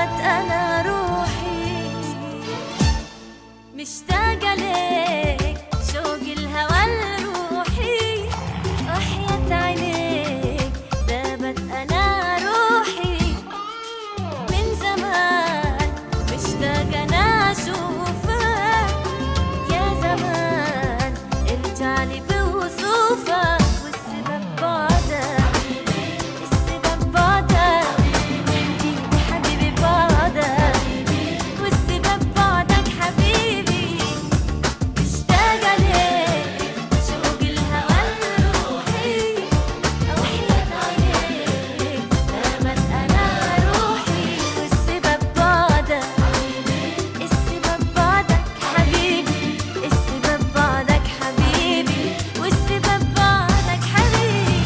دابت انا روحي مشتاقة ليك شوق الهوى لروحي وحياة عينيك دابت انا روحي من زمان مشتاقة انا اشوفك يا زمان ارجع لي بوصوفك والسبب بعدك السبب بعدك حبيبي حبيبي بعدك والسبب بعدك حبيبي مشتاقة ليك شوق الهوى لروحي وحياة عينيك دامت أنا روحي والسبب بعدك السبب بعدك حبيبي السبب بعدك حبيبي والسبب بعدك حبيبي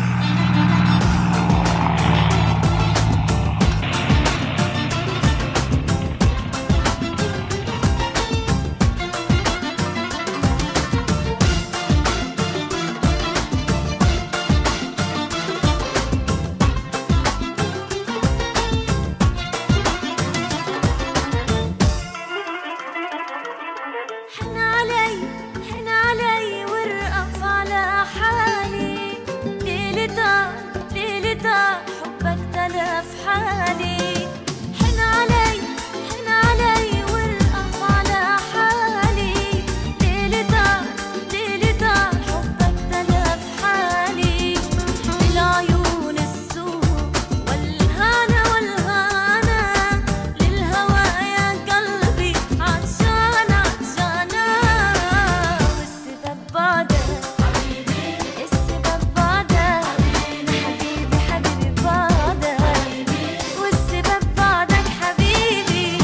حن علي حن علي وارقف على حالي ليلي طار ليلي طار حبك تلف حالي حن علي حن علي وارقف على حالي ليلي طار ليلي طار حبك تلف حالي العيون السوق والهنا والهنا للهوى يا قلبي عطشان عطشانة والسبب بعدك السبب بعدك حبيبي حبيبي بعدك والسبب بعدك حبيبي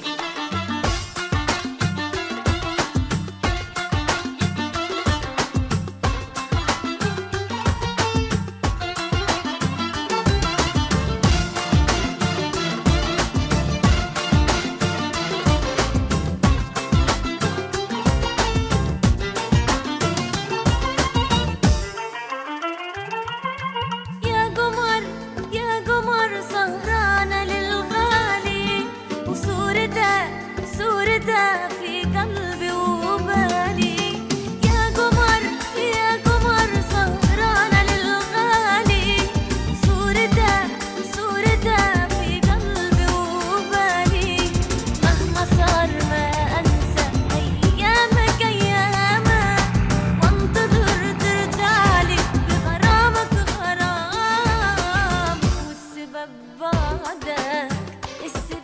يا قمر يا قمر سهرانة للغالي وصورته صورته في قلبي وبالي يا قمر يا قمر سهرانة للغالي صورته صورته في قلبي وبالي مهما صار ما أنسى أيامك أيامك وانتظر ترجعلي بغرامك غرام والسبب بعدك السبب